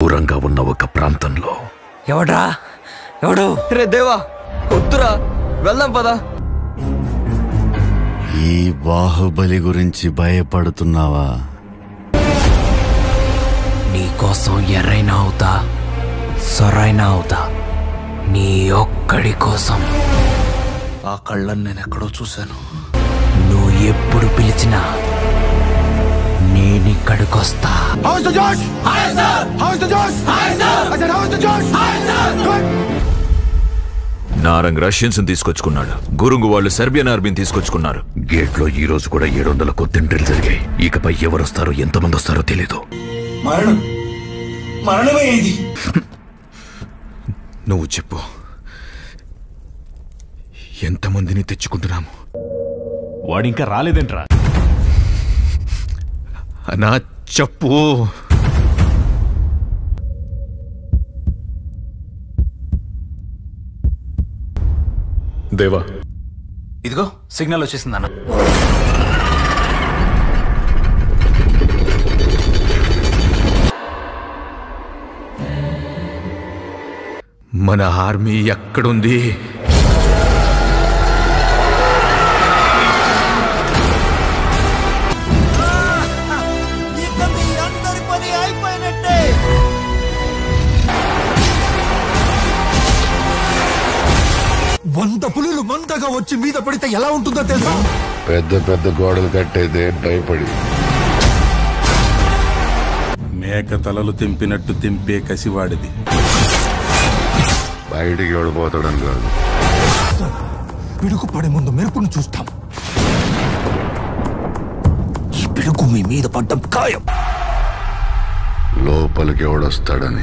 దూరంగా ఉన్న ఒక ప్రాంతంలో ఎవడ్రా ఎవడు రే దేవా వద్దురా వెళ్దాం పదా ఈ బాహుబలి గురించి భయపడుతున్నావా నీకోసం ఎర్రైనా అవుతా సొరైనా అవుతా నీ ఒక్కడి కోసం ఆ కళ్ళని నేను ఎక్కడో చూశాను నువ్వు ఎప్పుడు పిలిచినా నేనిక్కడికొస్తా నారంగ్ రష్యన్స్ తీసుకొచ్చుకున్నాడు గురుంగు వాళ్ళు సెర్బియన్ ఆర్మీని తీసుకొచ్చుకున్నారు గేట్లో ఈ రోజు కూడా ఏడు వందల కొత్తిండ్రీలు జరిగాయి ఇకపై ఎవరొస్తారో ఎంతమంది వస్తారో తెలీదు మరణం మరణమే ఇది నువ్వు చెప్పు ఎంతమందిని తెచ్చుకుంటున్నాము వాడింకా రాలేదేంట్రా నా చెప్పు దేవా ఇదిగో సిగ్నల్ వచ్చేసిందన్న మన ఆర్మీ ఎక్కడుంది వంద పులులు మందగా వచ్చి మీద పడితే ఎలా ఉంటుందో తెలుసా పెద్ద పెద్ద గోడలు కట్టేదే భయపడి మేక తలలు తెంపినట్టు తెంపే కసివాడిది బయటికి వెళ్ళిపోతాడని కాదు పిడుగు పడే ముందు మెరుపును చూస్తాం ఈ పిడుగు మీ మీద పడ్డం ఖాయం లోపలికి ఎవడొస్తాడని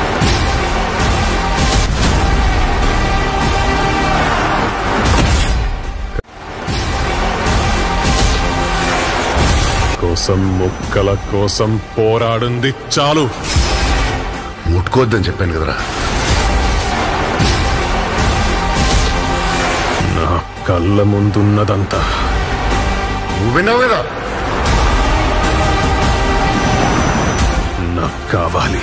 కోసం ముక్కల కోసం పోరాడింది చాలు ముట్టుకోవద్దని చెప్పాను కదరా నా కళ్ళ ముందున్నదంతా నువ్వు విన్నావు కదా నాకు కావాలి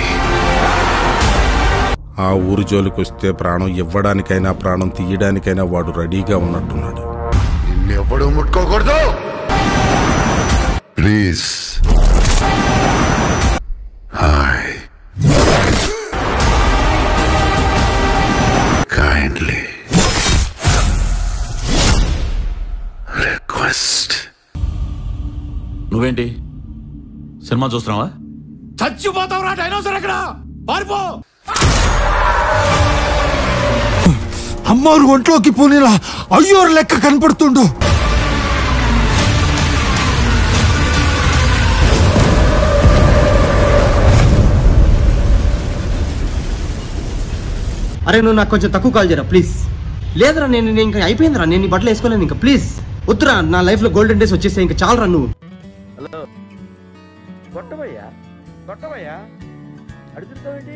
ఆ ఊరు జోలికొస్తే ప్రాణం ఇవ్వడానికైనా ప్రాణం తీయడానికైనా వాడు రెడీగా ఉన్నట్టున్నాడు నిన్నెవ్వడూ ముట్టుకోకూడదు ప్లీజ్ హాయ్ కైండ్లీ రిక్వెస్ట్ నువ్వేంటి సినిమా చూస్తున్నావా చచ్చిపోతావురా డైనోసర్ ఎక్కడ పారిపో అమ్మారు ఒంట్లోకి పోనీలా అయ్యోరు లెక్క కనపడుతుండు అరే నువ్వు నాకు కొంచెం తక్కువ కాల్ చేయరా ప్లీజ్ లేదురా నేను నేను ఇంకా అయిపోయిందిరా నేను ఈ బట్టలు వేసుకోలేను ఇంకా ప్లీజ్ వద్దురా నా లైఫ్ లో గోల్డెన్ డేస్ వచ్చేసాయి ఇంకా చాలరా నువ్వు కొట్టబయ్యా కొట్టబయ్యా అడుగుతావేంటి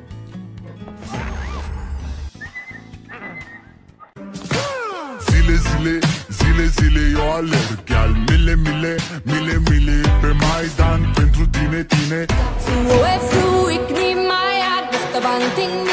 Zile zile, zile zile eu alerg Al mile mile, mile mile Pe Maidan pentru tine, tine Fru e fru, ik neem my ad, beste van ting